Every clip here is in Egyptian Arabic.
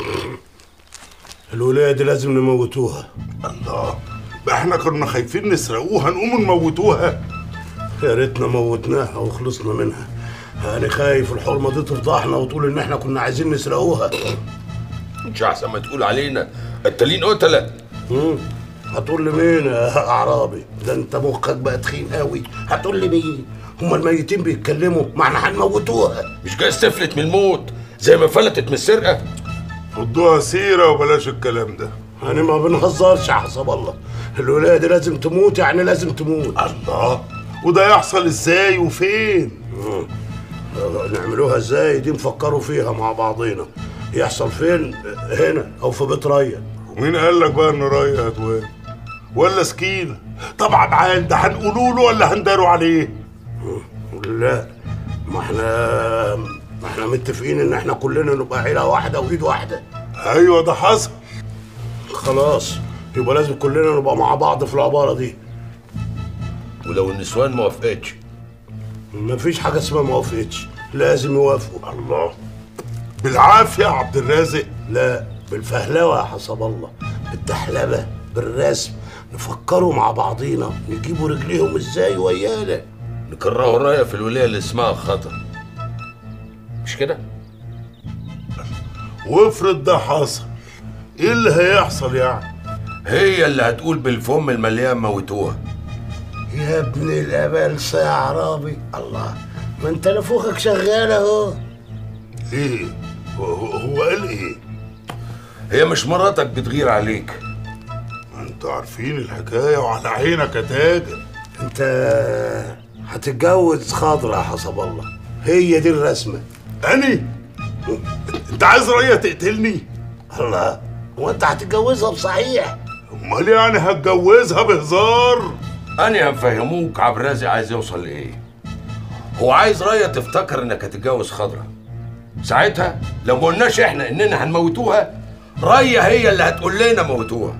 الولاية دي لازم نموتوها الله بقى احنا كنا خايفين نسرقوها نقوم نموتوها يا ريتنا موتناها وخلصنا منها انا خايف الحرمة دي تفضحنا وتقول ان احنا كنا عايزين نسرقوها مش احسن ما تقول علينا قتالين قتله مم. هتقول لي مين يا اعرابي ده انت مخك بقى تخين قوي هتقول لي مين هما الميتين بيتكلموا ما احنا هنموتوها مش جايز تفلت من الموت زي ما فلتت من السرقه ردوها سيرة وبلاش الكلام ده انا ما بنهزرش يا حسب الله الولاية دي لازم تموت يعني لازم تموت الله وده يحصل ازاي وفين نعملوها ازاي دي نفكروا فيها مع بعضينا يحصل فين هنا او في بيت ريا ومين قال لك بقى ان رايه هتوان ولا سكينة طبعا عال ده هنقولوا له ولا هنداروا عليه لا ما احنا ما احنا متفقين ان احنا كلنا نبقى عيله واحده وايد واحده ايوه ده حصل خلاص يبقى لازم كلنا نبقى مع بعض في العباره دي ولو النسوان ما وافقتش مفيش حاجه اسمها ما وافقتش لازم يوافقوا الله بالعافية يا عبد الرازق لا بالفهلوه يا حسب الله بالدحلبه بالرسم نفكروا مع بعضينا نجيبوا رجليهم ازاي ويانا نكرهوا الرايه في الولايه اللي اسمها خطر مش كده وافرض ده حصل ايه اللي هيحصل يعني هي اللي هتقول بالفم المليان موتوها يا ابن الابلسه يا عرابي الله ما انت نفوخك شغال اهو ليه هو, هو هو قال ايه هي مش مراتك بتغير عليك ما انتوا عارفين الحكاية وعلى عينك يا تاجر انت هتتجوز خضرة يا حسب الله هي دي الرسمة اني انت عايز ريا تقتلني الله هو انت هتتجوزها بصحيح امال يعني هتجوزها بهزار أنا هنفهموك عبد الرازق عايز يوصل لإيه هو عايز راية تفتكر إنك هتتجوز خضرة ساعتها لو ما قلناش إحنا إننا هنموتوها راية هي اللي هتقول لنا موتوها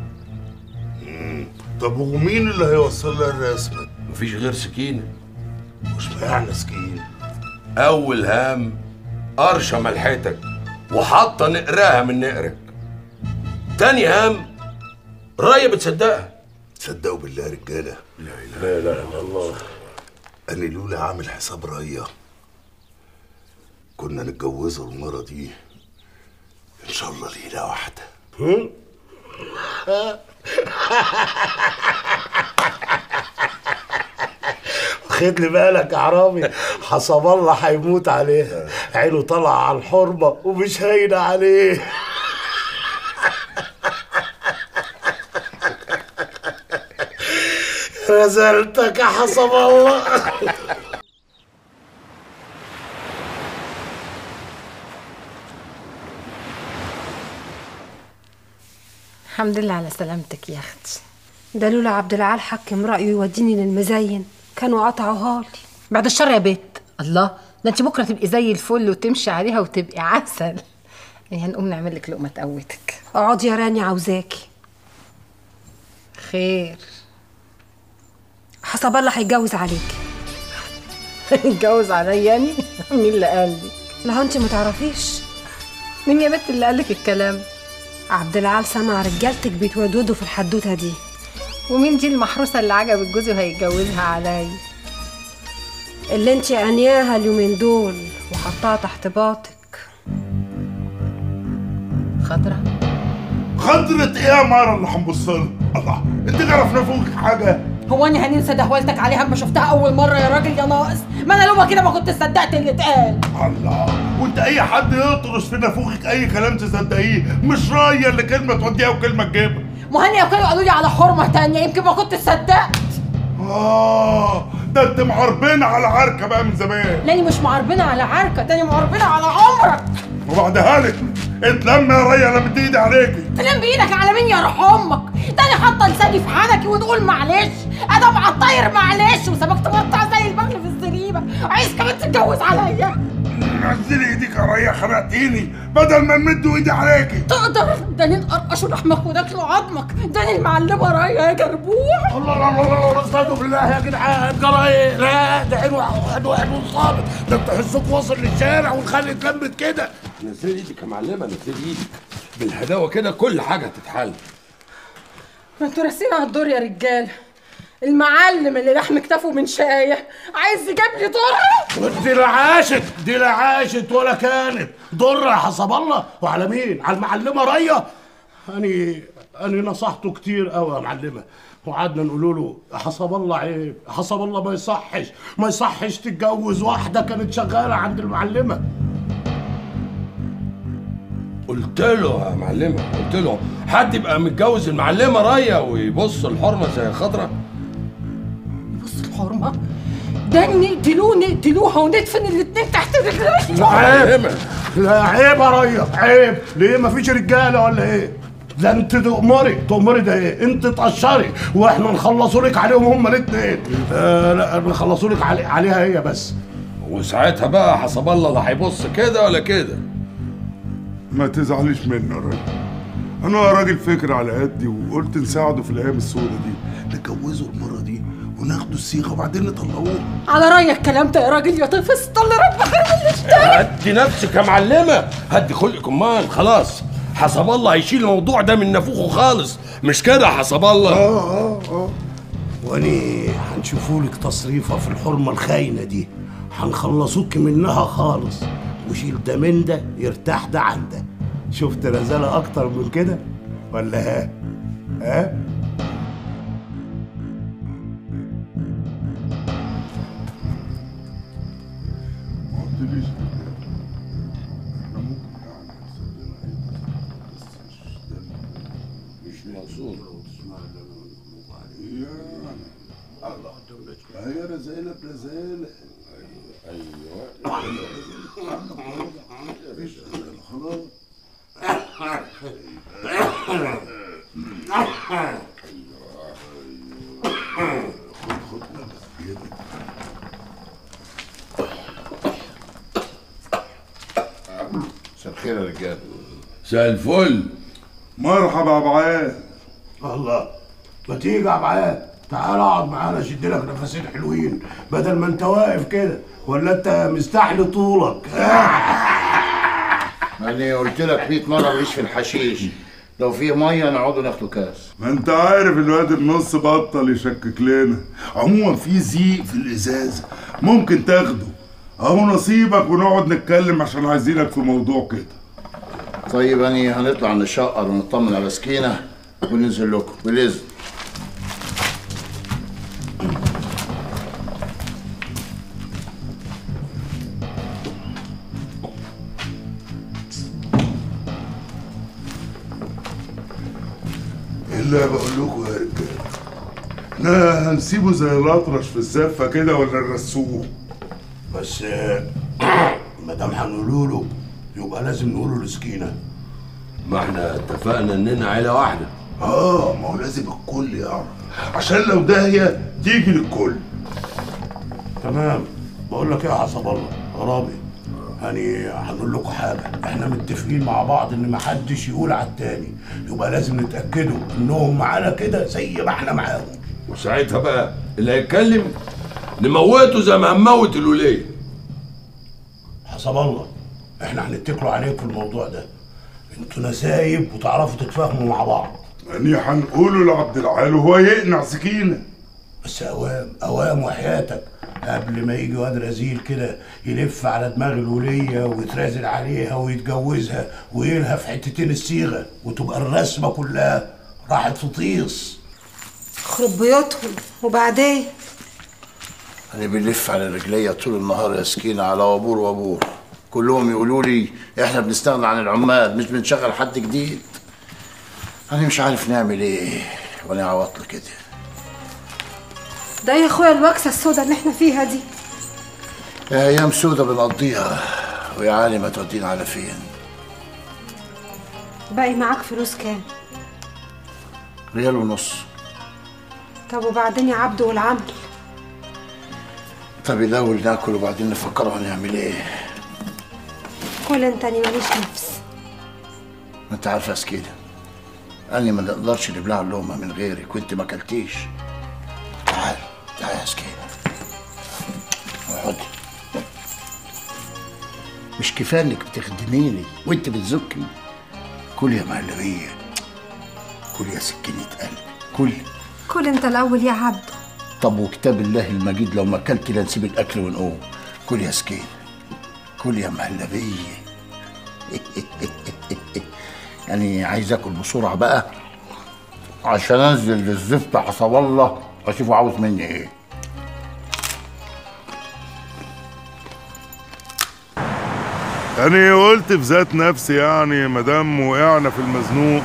طب ومين اللي هيوصل لها الرسمة مفيش غير سكينة مش معنى سكين أول هام قرشة ملحتك وحاطة نقراها من نقرك تاني هام راية بتصدقها تصدقوا بالله يا رجالة لا لا لا الله انا لولا عامل حساب ريا كنا نتجوزوا المرة دي ان شاء الله ليلة واحدة خد لي بالك يا عرامي حسب الله هيموت عليها عينه طالعة على الحرمة ومش هاينة عليه رزلتك يا حسب الله الحمد لله على سلامتك يا اختي ده لولا عبد العال حكم رأيه يوديني للمزين كانوا قطعوها لي بعد الشر يا بت الله ده انت بكره تبقي زي الفل وتمشي عليها وتبقي عسل يعني هنقوم نعمل لك لقمه تقوتك اقعدي يا راني عاوزاكي خير حسب الله هيتجوز عليكي اتجوز عليا يعني مين اللي قال لي لا انت ما تعرفيش مين يا بت اللي قال لك الكلام عبد العال سمع رجالتك بيتودودوا في الحدوته دي ومين دي المحروسه اللي عجبت جوزي وهيتجوزها عليا اللي انت انياها اليومين دول وحطها تحت باطك خضرة خضرة ايه يا مارا اللي هنبصلها الله انت تعرف نفوقك حاجة هو اني هننسى دهولتك عليها اما شفتها اول مره يا راجل يا ناقص ما انا لو كده ما كنت صدقت اللي اتقال الله وانت اي حد يطرش في نافوخك اي كلام تصدقيه مش رايه اللي كلمه توديها وكلمه تجيبها مهني لو كانوا قالوا لي على حرمه تانية يمكن ما كنت صدقت اه ده انت معربنا على عركه بقى من زمان لاني مش معربنه على عركه تاني معربنه على عمرك وبعدها لك اتلم يا ريا انا مدي ايدي عليكي تنام بايدك على مين يا روح امك تاني حاطه لساني في حنكي ونقول معلش ادم على الطاير معلش وسابك تقطع زي البغل في الزريبه عايز كمان تتجوز عليا نزلي ايديك يا ريا خنقتيني بدل ما نمد ايدي عليكي تقدر ده نقرقش لحمك وناكله عظمك ده المعلمه رايه يا جربوع الله الله الله الله استهدوا بالله يا جدعان جرى ايه؟ لا ده حلو واحد واحد وصابت ده انت حسك واصل للشارع والخل اتلمت كده نزلي ايدك يا معلمة نزلي ايدك بالهداوه كده كل حاجه تتحل ما انتوا راسين على الدور يا رجاله المعلم اللي لحم كتافه من شقايه عايز يجيب لي دور دي لا عاشت دي لا عاشت ولا كانت ضر يا حسب الله وعلى مين على المعلمه ريا اني اني نصحته كتير قوي يا معلمه وقعدنا نقول له يا حسب الله عيب يا حسب الله ما يصحش ما يصحش تتجوز واحده كانت شغاله عند المعلمه قلت له يا معلمه قلت له حد يبقى متجوز المعلمه رايه ويبص الحرمه زي خضره بص الحرمه ده نقتلوه نقتلوها وندفن الاتنين تحت رجليه عيب لا عيب يا ريا عيب ليه ما فيش رجاله ولا ايه ده انت تأمري تأمري ده ايه انت تقشري واحنا نخلصوا لك عليهم هما الاثنين آه لا نخلصوا لك علي عليها هي بس وساعتها بقى حسب الله لا هيبص كده ولا كده ما تزعليش مني يا راجل انا راجل فكر على قدي وقلت نساعده في الايام السوداء دي نتجوزه المره دي وناخده الصيغه وبعدين نطلقوه على رايك الكلام ده يا راجل يا طفل اللي رب خير اللي اشترى هدي نفسك يا معلمه هدي خلقك امال خلاص حسب الله هيشيل الموضوع ده من نافوخه خالص مش كده حسب الله اه اه واني هنشوفوا لك تصريفه في الحرمه الخاينه دي هنخلصوك منها خالص وشيل ده من ده يرتاح ده عن ده شفت رزاله اكتر من كده ولا ها ها ما قلتليش احنا ممكن يعني نصدقنا ايه بس مش ده مش مقصود الله هي رزالة برزالة ايوه مفيش رزالة خلاص خد خد نفس بيدك مساء الخير يا رجاله مساء الفل مرحبا يا ابعاد الله ما تيجي يا عبعاد تعال اقعد معانا اشد لك نفسين حلوين بدل ما انت واقف كده ولا انت مستحلي طولك انا قلت لك 100 مره ماليش في الحشيش لو في ميه نقعدوا ناخدوا كاس ما انت عارف الواد النص بطل يشكك لنا عموما في زيق في الازازه ممكن تاخده اهو نصيبك ونقعد نتكلم عشان عايزينك في موضوع كده طيب انا هنطلع نشقر ونطمن على سكينه وننزل لكم بالاذن الا بقول لكم يا رجاله لا هنسيبه زي الاطرش في الزفه كده ولا نرسوه بس آه، ما دام هنقوله له يبقى لازم نقوله لسكينه ما احنا اتفقنا اننا عيله واحده اه ما هو لازم الكل يعرف عشان لو داهيه تيجي للكل تمام بقول لك ايه يا حسب الله غرابي يعني هنقول لكم حاجه احنا متفقين مع بعض ان محدش يقول على التاني يبقى لازم نتاكدوا انهم معانا كده زي ما احنا معاهم وساعتها بقى اللي هيتكلم نموته زي ما هنموت الوليه حسب الله احنا هنتكلوا عليكم في الموضوع ده انتوا نسايب وتعرفوا تتفاهموا مع بعض يعني هنقوله لعبد العال وهو يقنع سكينه بس اوام اوام وحياتك قبل ما يجي واد رزيل كده يلف على دماغ الولية ويترازل عليها ويتجوزها ويلهى في حتتين الصيغة وتبقى الرسمة كلها راحت في طيس خرب بيوتهم وبعدين انا بنلف على رجليا طول النهار يا سكينه على وابور وابور كلهم يقولوا لي احنا بنستغنى عن العمال مش بنشغل حد جديد انا مش عارف نعمل ايه وانا عواطل كده ده يا اخويا الوكسه السودا اللي احنا فيها دي ايام سودة بنقضيها ويا عالم هتودينا على فين باقي معاك فلوس كام ريال ونص طب وبعدين يا عبد والعمل طب الاول ناكل وبعدين نفكر هنعمل ايه كل انت أنا ماليش نفس ما انت عارفه يا سكينه انا ما نقدرش نبلع اللقمه من غيرك وانت ما اكلتيش تعال تعال يا سكينه اقعدي مش كفايه انك بتخدميني وانت بتزكي كل يا مهلبيه كل يا سكينه قلبي كل كل انت الاول يا عبد طب وكتاب الله المجيد لو ما اكلت لا نسيب الاكل ونقوم كل يا سكين كل يا مهلبيه يعني عايز اكل بسرعه بقى عشان انزل للزفت حسب الله اشوفه عاوز مني ايه يعني قلت في ذات نفسي يعني ما دام وقعنا في المزنوق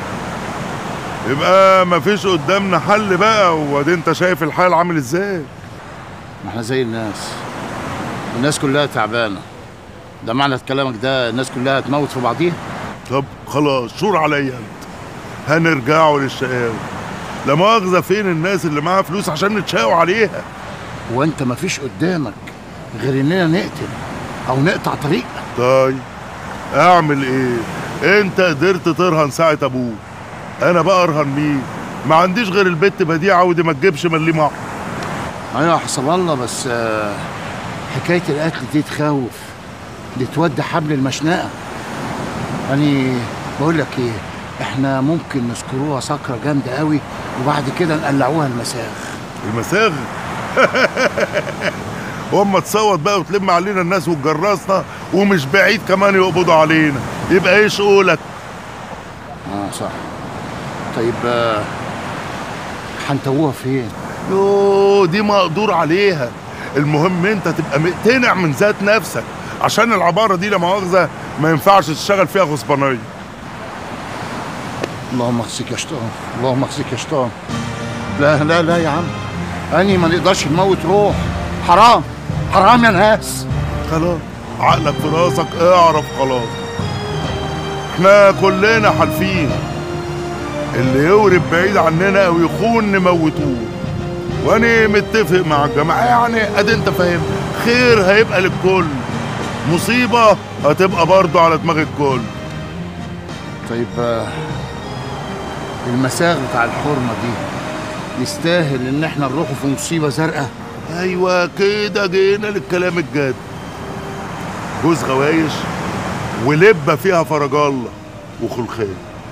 يبقى مفيش قدامنا حل بقى وادي انت شايف الحال عامل ازاي ما احنا زي الناس الناس كلها تعبانه ده معنى كلامك ده الناس كلها هتموت في بعضيها طب خلاص شور عليا انت هنرجعوا للشقاوة لا مؤاخذة فين الناس اللي معاها فلوس عشان نتشاقوا عليها وانت مفيش قدامك غير اننا نقتل او نقطع طريق طيب اعمل ايه انت قدرت ترهن ساعة ابوك انا بقى ارهن مين ما عنديش غير البت بديعة ودي ما تجيبش ملي معه ايوه حسب الله بس آه، حكايه القتل دي تخوف دي تودي حبل المشنقه يعني بقول لك ايه احنا ممكن نسكروها سكره جامده قوي وبعد كده نقلعوها المساخ المساغ واما تصوت بقى وتلم علينا الناس وتجرسنا ومش بعيد كمان يقبضوا علينا يبقى ايش قولك اه صح طيب آه، هنتوها فين يوه دي مقدور عليها المهم انت تبقى مقتنع من ذات نفسك عشان العبارة دي لا مؤاخذة ما ينفعش تشتغل فيها غصبانية اللهم اخزيك يا شيطان اللهم اخزيك يا شيطان لا لا لا يا عم اني ما نقدرش نموت روح حرام حرام يا ناس خلاص عقلك في راسك اعرف خلاص احنا كلنا حالفين اللي يورب بعيد عننا او يخون نموتوه وانا متفق مع الجماعه يعني ادي انت فاهم خير هيبقى للكل مصيبه هتبقى برضه على دماغ الكل طيب آه، المساغ بتاع الحرمه دي يستاهل ان احنا نروحوا في مصيبه زرقاء ايوه كده جينا للكلام الجاد جوز غوايش ولبه فيها فرج الله وخلخال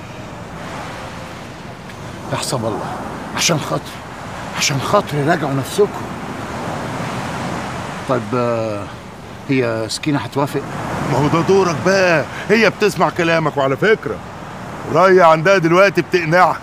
يحسب الله عشان خاطري عشان خاطري راجعوا نفسكم طيب آه، هي سكينه هتوافق ما هو ده دورك بقى هي بتسمع كلامك وعلى فكره راية عندها دلوقتي بتقنعها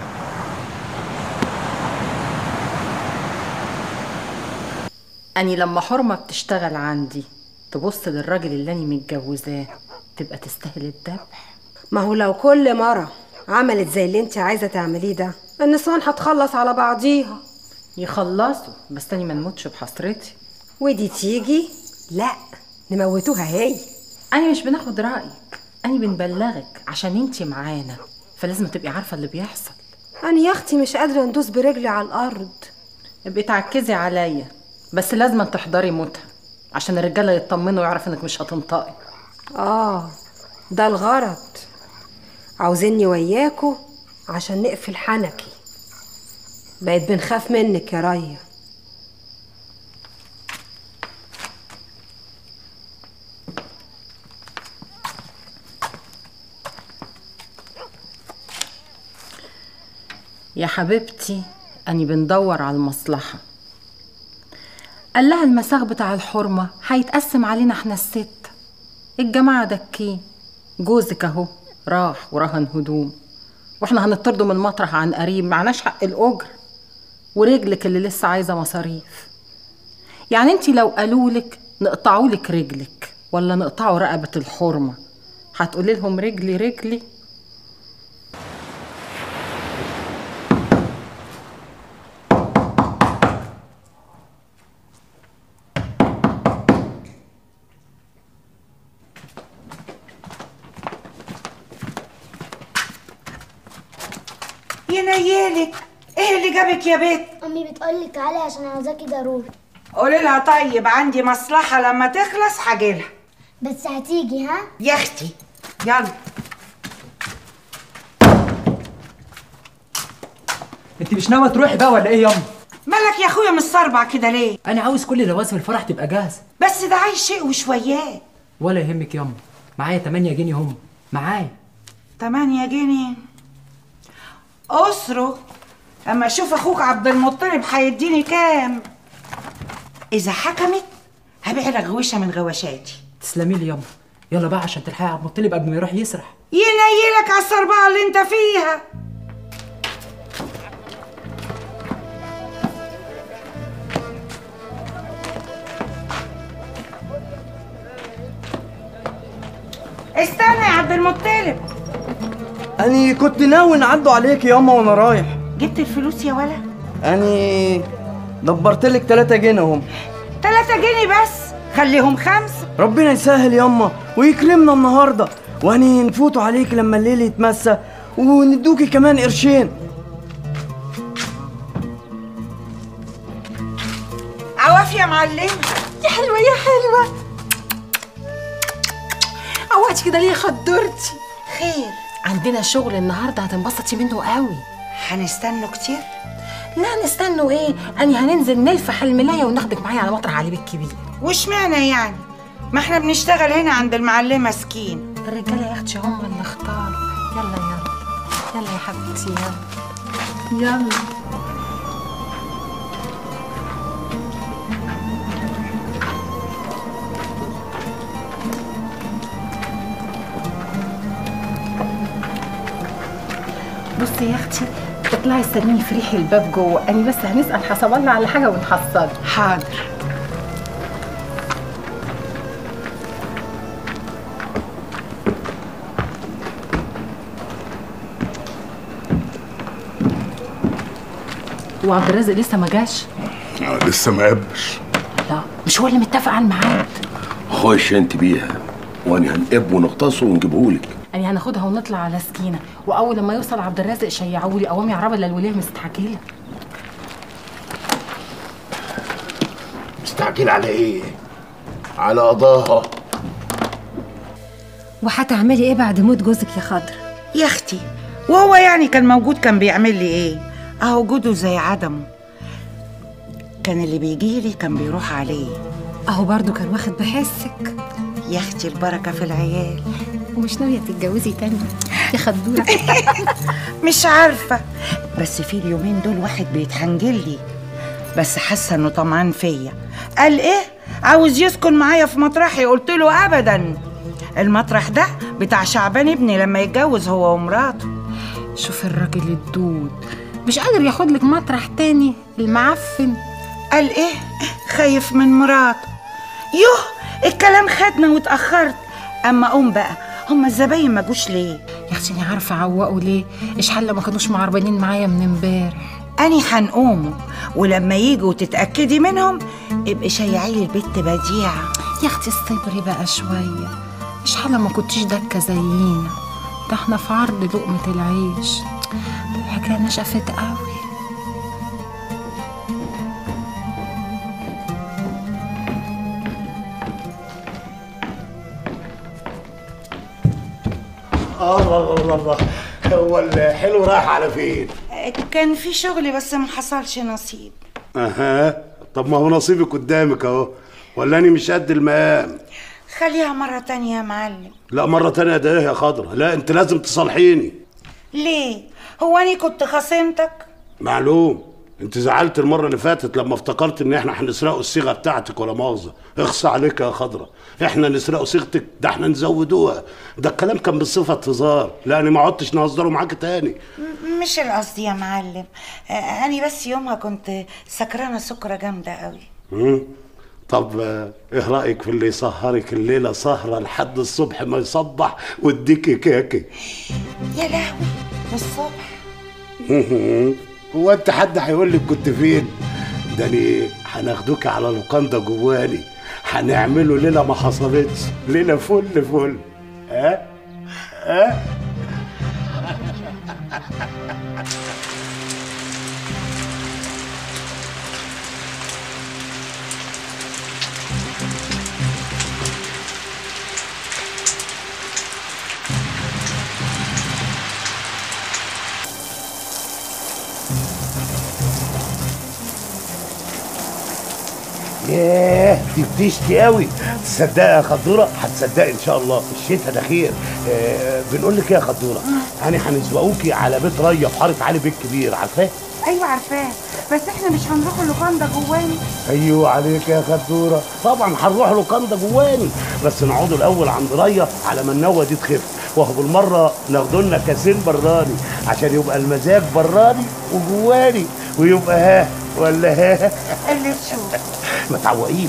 أني لما حرمة بتشتغل عندي تبص للراجل اللي أني متجوزاه تبقى تستاهل الذبح ما هو لو كل مرة عملت زي اللي انت عايزة تعمليه ده النسوان هتخلص على بعضيها يخلصوا بس أني ما نموتش بحسرتي ودي تيجي لا نموتوها هي أني مش بناخد رأيك أني بنبلغك عشان انتي معانا فلازم تبقي عارفة اللي بيحصل أنا يا أختي مش قادرة ندوس برجلي على الأرض ابقي تعكزي عليا بس لازم تحضري موتها عشان الرجالة يطمنوا ويعرفوا انك مش هتنطقي آه ده الغرض عاوزيني وياكوا عشان نقفل حنكي بقيت بنخاف منك يا ريا يا حبيبتي أني بندور على المصلحة قال لها المساغ بتاع الحرمة هيتقسم علينا احنا الست الجماعة دكين جوزك اهو راح ورهن هدوم واحنا هنطرده من المطرح عن قريب معناش حق الأجر ورجلك اللي لسه عايزة مصاريف يعني انتي لو قالولك نقطعولك رجلك ولا نقطعوا رقبة الحرمة هتقولي لهم رجلي رجلي ينيلك ايه اللي جابك يا بت امي بتقولي تعالي عشان عاوزاكي ضروري قولي لها طيب عندي مصلحة لما تخلص هجيلها بس هتيجي ها يا اختي يلا انت مش ناويه تروحي بقى ولا ايه ياما مالك يا اخويا مستربع كده ليه انا عاوز كل لوازم الفرح تبقى جاهزه بس ده عايز شيء وشويات ولا يهمك ياما معايا 8 جنيه هم معايا تمانية جنيه أسره أما أشوف أخوك عبد المطلب هيديني كام إذا حكمت هبيع لك غويشة من غواشاتي تسلمي لي ياما يلا بقى عشان تلحقي عبد المطلب قبل ما يروح يسرح ينيلك على الصربعة اللي انت فيها استنى يا عبد المطلب أني كنت ناوي نعدوا عليك ياما وأنا رايح جبت الفلوس يا ولا أني دبرت لك 3 جنيه هم تلاتة جنيه بس خليهم خمسة ربنا يسهل ياما ويكرمنا النهارده وأني نفوتوا عليك لما الليل يتمسى وندوكي كمان قرشين عوافي يا معلم يا حلوة يا حلوة عواتي كده ليه خدرتي خير عندنا شغل النهارده هتنبسطي منه قوي هنستنوا كتير لا نستنوا ايه اني هننزل نلفح الملايه وناخدك معايا على مطرح علي الكبير واشمعنى يعني ما احنا بنشتغل هنا عند المعلمة سكين الرجاله يا اختي هم اللي اختاروا يلا يلا يلا يا حبيبتي يلا يلا بصي يا اختي اطلعي استنيني في ريح الباب جوه اني بس هنسال حسب الله على حاجه ونحصل حاضر وعبد الرازق لسه ما جاش آه، لسه ما قبش لا مش هو اللي متفق على الميعاد خش انت بيها وانا هنقب ونغطسه ونجيبهولك يعني هناخدها ونطلع على سكينه واول لما يوصل عبد الرازق شيعوا لي قوام يعرب الا الوليه مستحكيله مستعجل على ايه على قضاها وهتعملي ايه بعد موت جوزك يا خضر يا اختي وهو يعني كان موجود كان بيعمل لي ايه اهو وجوده زي عدمه كان اللي بيجيلي كان بيروح عليه اهو برضو كان واخد بحسك يا اختي البركه في العيال ومش ناويه تتجوزي تاني يا خدوره مش عارفه بس في اليومين دول واحد بيتحنجل لي بس حاسه انه طمعان فيا قال ايه عاوز يسكن معايا في مطرحي قلت له ابدا المطرح ده بتاع شعبان ابني لما يتجوز هو ومراته شوف الراجل الدود مش قادر ياخد لك مطرح تاني المعفن قال ايه خايف من مراته يوه الكلام خدنا واتاخرت اما قوم بقى هما الزباين ما جوش ليه يا اختي انا عارفه عوقوا ليه اشحال ما كانوش معربانين معايا من امبارح اني هنقوموا ولما يجوا وتتاكدي منهم ابقي شيعي لي البت بديعه يا اختي استبري بقى شويه اشحال ما كنتيش دكه زينا ده احنا في عرض لقمه العيش الحكايه نشفت قوي الله الله الله هو الحلو رايح على فين؟ كان في شغل بس ما حصلش نصيب اها طب ما هو نصيبك قدامك اهو ولا اني مش قد المقام خليها مرة تانية يا معلم لا مرة تانية ده ايه يا خضرة لا انت لازم تصالحيني ليه هو اني كنت خصمتك معلوم انت زعلت المرة اللي فاتت لما افتكرت ان احنا هنسرقوا الصيغة بتاعتك ولا مؤاخذة اخصى عليك يا خضرة احنا نسرقوا صيغتك ده احنا نزودوها ده الكلام كان بصفة هزار لا انا ما عدتش نهزره معاك تاني م- مش القصد يا معلم آه، اني بس يومها كنت سكرانة سكرة جامدة قوي مم. طب آه، ايه رأيك في اللي يسهرك الليلة سهرة لحد الصبح ما يصبح واديكي كاكي يا لهوي والصبح هو انت حد هيقول لك كنت فين ده انا هناخدوك على لوكاندا جواني هنعمله ليله ما حصلتش ليله فل فل ها ها ياه دي بتشتي قوي تصدقي يا خضوره هتصدقي ان شاء الله الشتاء ده خير آه بنقول لك ايه يا خضوره يعني هنسبقوكي على بيت ريا في حاره علي بيت كبير عارفاه ايوه عارفاه بس احنا مش هنروح اللوكاندا جواني ايوه عليك يا خدوره طبعا هنروح لوكاندا جواني بس نقعدوا الاول عند ريا على ما النوه دي تخف وهو بالمره ناخدوا لنا كاسين براني عشان يبقى المزاج براني وجواني ويبقى ها ولا ها اللي تشوف ما تعوقيش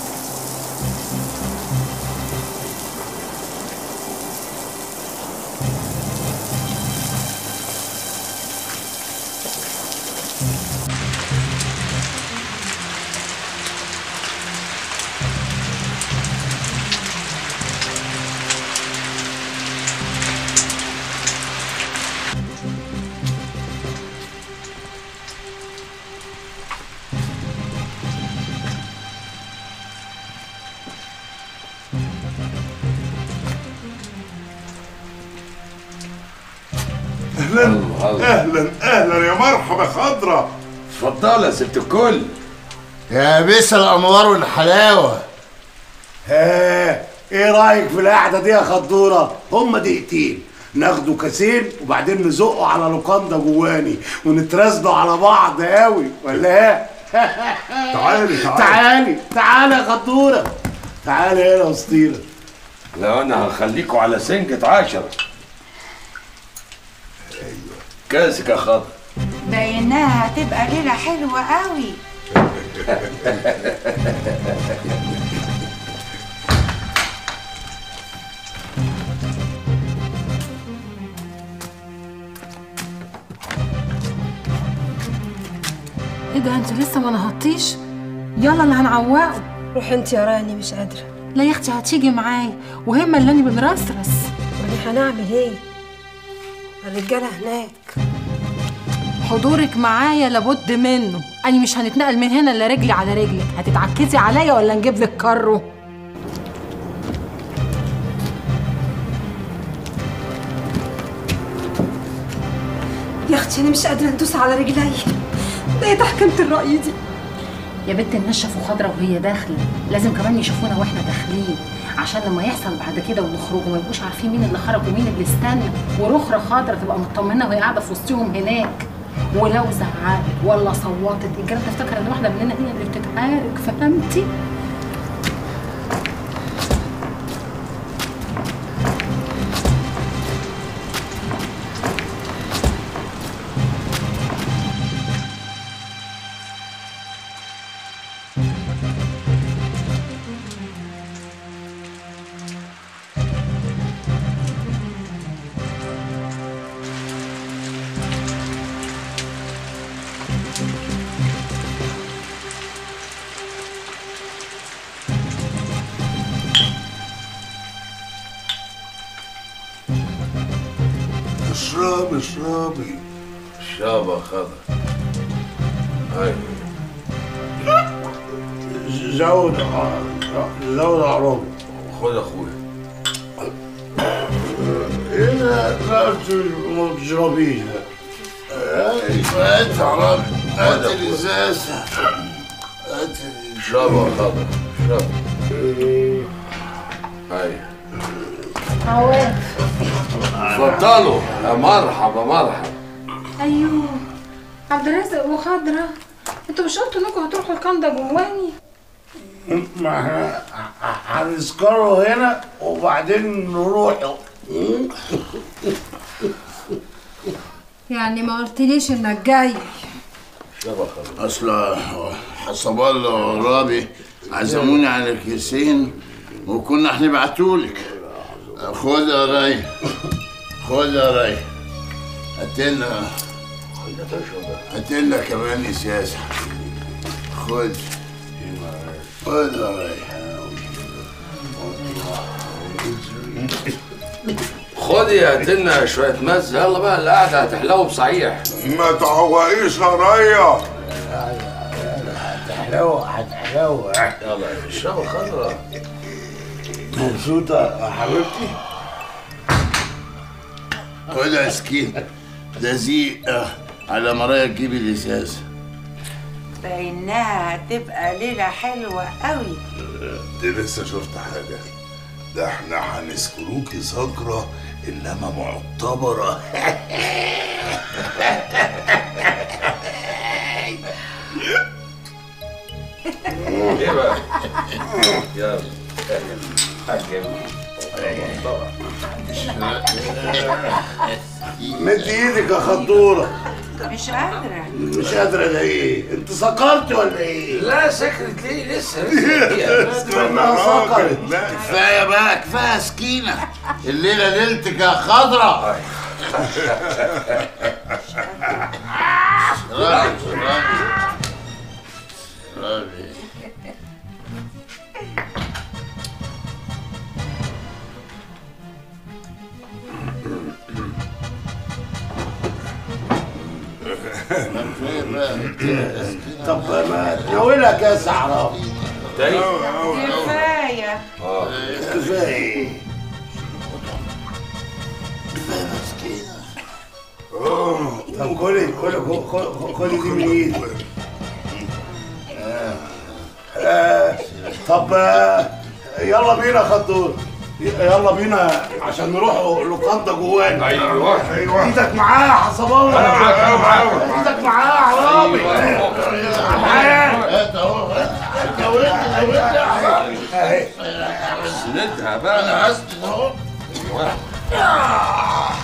اهلا اهلا اهلا يا مرحبا خضرة اتفضل يا ست الكل يا بيس الانوار والحلاوه ها ايه رايك في القعده دي يا خضوره هما دقيقتين ناخدوا كاسين وبعدين نزقوا على لوكاندا جواني ونترازلوا على بعض قوي ولا ايه تعالي تعالي تعالي تعالي يا خضوره تعالي هنا يا اسطيره لو انا هخليكوا على سنجة عشرة كاسك يا خضر بايناها هتبقى ليله حلوه قوي ايه ده انت لسه ما نهضتيش يلا اللي هنعوقه روح انت يا راني مش قادره لا يا اختي هتيجي معايا وهي ملاني بنرسرس ودي هنعمل ايه الرجاله هناك حضورك معايا لابد منه انا مش هنتنقل من هنا الا رجلي على رجلك هتتعكزي عليا ولا نجيب لك كرو يا اختي انا مش قادره ندوس على رجلي ده ايه تحكمه الراي دي يا بنت الناس شافوا خضرة وهي داخلة لازم كمان يشوفونا واحنا داخلين عشان لما يحصل بعد كده ونخرج وما يبقوش عارفين مين اللي خرج ومين اللي استنى ورخرة خضرة تبقى مطمنة وهي قاعدة في وسطهم هناك ولو زعقت ولا صوتت الرجالة تفتكر ان واحدة مننا هي اللي بتتعارك فهمتي؟ اشربي اشربي شابة خضر ايوه زود زود عربي خد اخويا ايه ده لا ما تشربيش ده هات عربي هات الازاز هات شابة خضر شابة ايوه عواف اتفضلوا يا مرحبا مرحبا ايوه عبد الرازق وخضرة انتوا مش قلتوا انكم هتروحوا الكندا جواني ما احنا هنسكروا هنا وبعدين نروح يعني ما قلتليش انك جاي شابة خضر اصل حسب الله ورابي عزموني على كيسين وكنا هنبعتولك خد يا راي خد يا راي هاتلنا هاتلنا كمان ازازه خد خد يا راي خدي هات لنا شوية مز يلا بقى القعدة هتحلو بصحيح ما تعوقيش يا ريا هتحلوة هتحلوة يلا شابة خضرا مبسوطة يا حبيبتي خد يا سكين ده زيق على مرايا تجيب الازازه بإنها هتبقى ليلة حلوة قوي دي لسه شفت حاجة ده احنا هنسكروكي سكرة انما معتبرة ايه بقى؟ يلا مد ايدك يا خضوره مش قادرة مش قادره ده ايه انت سكرت ولا ايه لا سكرت ليه لسه انها سكرت كفايه بقى كفايه سكينه الليله ليلتك يا خضرة راجل راجل راجل طب ما تناولها كاس عربي كفاية كفايه ايه طب كلي كلي كلي- كلي دي من ايدي آه. آه. طب آه، يلا بينا خدور يلا بينا عشان نروح لوكاندا جوانا ايوه ايوه ايدك معاه يا حسب الله انا معاك انا معاك ايدك معاه يا عرابي معاه هات اهو سندها بقى انا عزت اهو